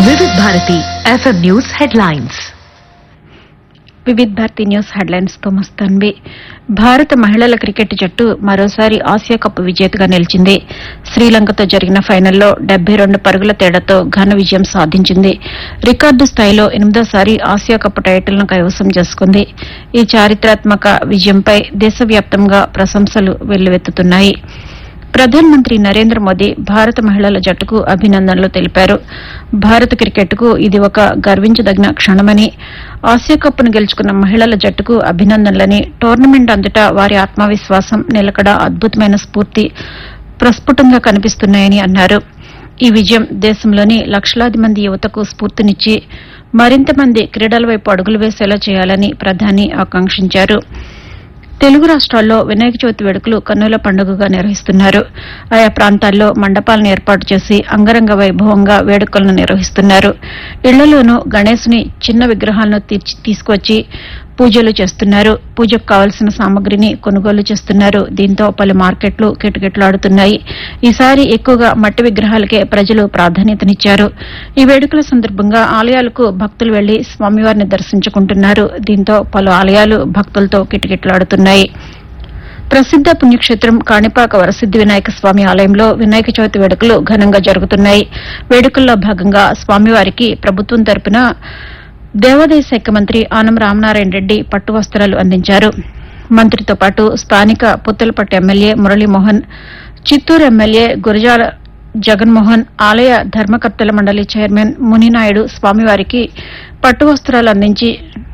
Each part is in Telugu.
వివిధ Bharati FM news headlines Vividh Bharati news headlines తో మస్తాన్వి భారత మహిళల క్రికెట్ జట్టు మరోసారి ఆసియా కప్ విజేతగా నిలిచింది శ్రీలంకతో జరిగిన ఫైనల్లో డెబ్బై రెండు పరుగుల తేడాతో ఘన విజయం సాధించింది రికార్డు స్థాయిలో ఎనిమిదోసారి ఆసియా కప్ టైటిల్ను కైవసం చేసుకుంది ఈ చారిత్రాత్మక విజయంపై దేశవ్యాప్తంగా ప్రశంసలు వెల్లువెత్తుతున్నాయి ప్రధానమంత్రి నరేంద్ర మోదీ భారత మహిళల జట్టుకు అభినందనలు తెలిపారు భారత క్రికెట్కు ఇది ఒక గర్వించదగిన క్షణమని ఆసియా కప్ను గెలుచుకున్న మహిళల జట్టుకు అభినందనలని టోర్నమెంట్ అంతటా వారి ఆత్మవిశ్వాసం నిలకడ అద్భుతమైన స్ఫూర్తి ప్రస్ఫుటంగా కనిపిస్తున్నాయని అన్నారు ఈ విజయం దేశంలోని లక్షలాది మంది యువతకు స్ఫూర్తినిచ్చి మరింత మంది క్రీడల వైపు అడుగులు వేసేలా చేయాలని ప్రధాని ఆకాంక్షించారు తెలుగు రాష్ట్రాల్లో వినాయక చవితి వేడుకలు కన్నుల పండుగగా నిర్వహిస్తున్నారు ఆయా ప్రాంతాల్లో మండపాలను ఏర్పాటు చేసి అంగరంగ వైభవంగా వేడుకలను నిర్వహిస్తున్నారు ఇళ్లలోనూ గణేశుని చిన్న విగ్రహాలను తీర్చి- తీసుకొచ్చి పూజలు చేస్తున్నారు పూజకు కావలసిన సామగ్రిని కొనుగోలు చేస్తున్నారు దీంతో పలు మార్కెట్లు కిటకిటలాడుతున్నాయి ఈసారి ఎక్కువగా మట్టి విగ్రహాలకే ప్రజలు ప్రాధాన్యతనిచ్చారు ఈ వేడుకల సందర్భంగా ఆలయాలకు భక్తులు వెళ్లి స్వామివారిని దర్శించుకుంటున్నారు దీంతో పలు ఆలయాలు భక్తులతో కిటకిటలాడుతున్నాయి ప్రసిద్ద పుణ్యక్షేత్రం కాణిపాక వరసిద్ది వినాయక స్వామి ఆలయంలో వినాయక చవితి వేడుకలు ఘనంగా జరుగుతున్నాయి వేడుకల్లో భాగంగా స్వామివారికి ప్రభుత్వం తరపున దేవాదాయ శాఖ మంత్రి ఆనం రామనారాయణ రెడ్డి పట్టు వస్త్రాలు అందించారు మంత్రితో పాటు స్థానిక పుత్తలపట్టు ఎమ్మెల్యే మురళీమోహన్ చిత్తూరు ఎమ్మెల్యే గురజాల జగన్మోహన్ ఆలయ ధర్మకర్తల మండలి చైర్మన్ మునినాయుడు స్వామివారికి పట్టు వస్త్రాలు అందించి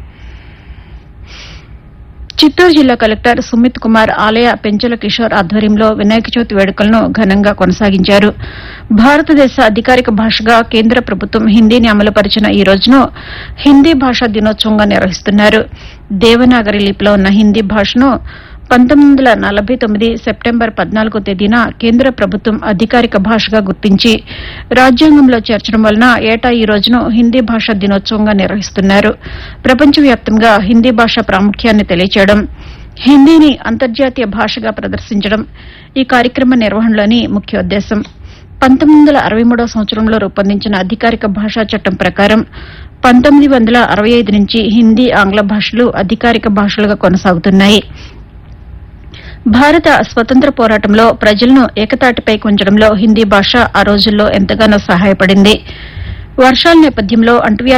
చిత్తూరు జిల్లా కలెక్టర్ సుమిత్ కుమార్ ఆలయ పెంచల కిషోర్ ఆధ్వర్యంలో వినాయక చవితి వేడుకలను ఘనంగా కొనసాగించారు భారతదేశ అధికారిక భాషగా కేంద్ర ప్రభుత్వం హిందీని అమలుపరిచిన ఈ రోజును హిందీ భాషా దినోత్సవంగా నిర్వహిస్తున్నారు దేవనాగరి లిపిలో ఉన్న హిందీ భాషను పంతొమ్మిది వందల నలభై తొమ్మిది సెప్టెంబర్ పద్నాలుగో తేదీన కేంద్ర ప్రభుత్వం అధికారిక భాషగా గుర్తించి రాజ్యాంగంలో చేర్చడం వలన ఏటా ఈ రోజును హిందీ భాషా దినోత్సవంగా నిర్వహిస్తున్నారు ప్రపంచవ్యాప్తంగా హిందీ భాష ప్రాముఖ్యాన్ని తెలియచేయడం హిందీని అంతర్జాతీయ భాషగా ప్రదర్శించడం ఈ కార్యక్రమ నిర్వహణలోని ముఖ్య ఉద్దేశం పంతొమ్మిది వందల అరవై మూడో సంవత్సరంలో రూపొందించిన అధికారిక భాషా చట్టం ప్రకారం పంతొమ్మిది వందల అరవై ఐదు నుంచి హిందీ ఆంగ్ల భాషలు అధికారిక భాషలుగా కొనసాగుతున్నాయి భారత స్వతంత్ర పోరాటంలో ప్రజలను ఏకతాటిపై ఉంచడంలో హిందీ భాష ఆ రోజుల్లో ఎంతగానో సహాయపడింది వర్షాల నేపథ్యంలో అంటువ్యాధి